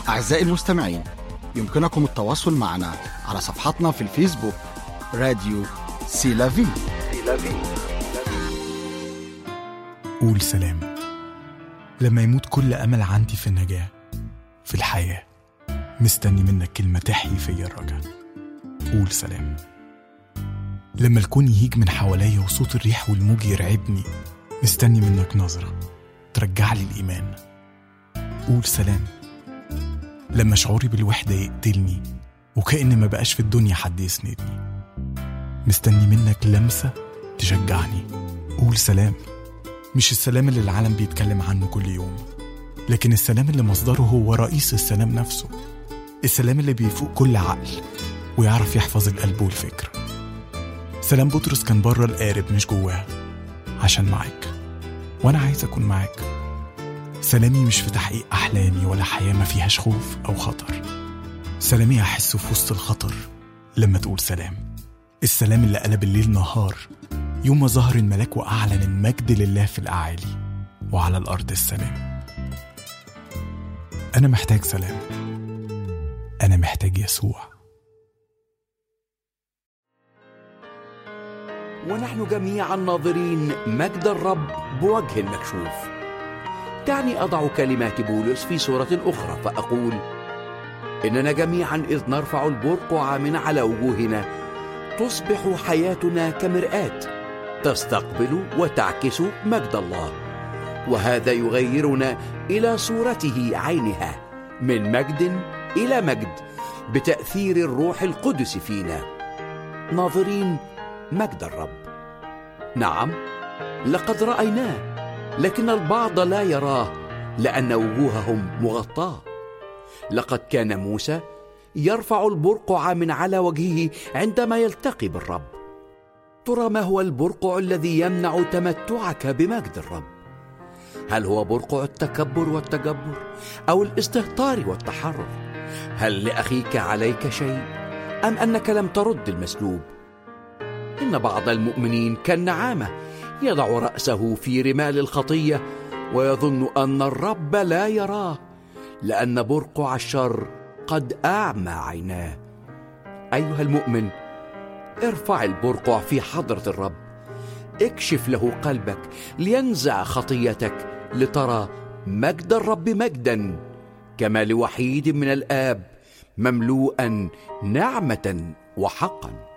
أعزائي المستمعين يمكنكم التواصل معنا على صفحتنا في الفيسبوك راديو سيلافي قول سلام لما يموت كل أمل عندي في النجاة في الحياة مستني منك كلمة تحيي فيا الرجاء قول سلام لما الكون يهيج من حواليا وصوت الريح والموج يرعبني مستني منك نظرة ترجع لي الإيمان قول سلام لما شعوري بالوحدة يقتلني وكأن ما بقاش في الدنيا حد يسندني مستني منك لمسة تشجعني قول سلام مش السلام اللي العالم بيتكلم عنه كل يوم لكن السلام اللي مصدره هو رئيس السلام نفسه السلام اللي بيفوق كل عقل ويعرف يحفظ القلب والفكر سلام بطرس كان بره القارب مش جواه عشان معاك وانا عايز اكون معاك سلامي مش في تحقيق احلامي ولا حياه ما فيهاش خوف او خطر سلامي احسه في وسط الخطر لما تقول سلام السلام اللي قلب الليل نهار يوم ما ظهر الملاك واعلن المجد لله في الاعالي وعلى الارض السلام انا محتاج سلام انا محتاج يسوع ونحن جميعا ناظرين مجد الرب بوجه مكشوف دعني اضع كلمات بولس في صوره اخرى فاقول اننا جميعا اذ نرفع البرقع من على وجوهنا تصبح حياتنا كمراه تستقبل وتعكس مجد الله وهذا يغيرنا الى صورته عينها من مجد الى مجد بتاثير الروح القدس فينا ناظرين مجد الرب نعم لقد رايناه لكن البعض لا يراه لان وجوههم مغطاه لقد كان موسى يرفع البرقع من على وجهه عندما يلتقي بالرب ترى ما هو البرقع الذي يمنع تمتعك بمجد الرب هل هو برقع التكبر والتجبر او الاستهتار والتحرر هل لاخيك عليك شيء ام انك لم ترد المسلوب ان بعض المؤمنين كالنعامه يضع راسه في رمال الخطيه ويظن ان الرب لا يراه لان برقع الشر قد اعمى عيناه ايها المؤمن ارفع البرقع في حضره الرب اكشف له قلبك لينزع خطيتك لترى مجد الرب مجدا كما لوحيد من الاب مملوءا نعمه وحقا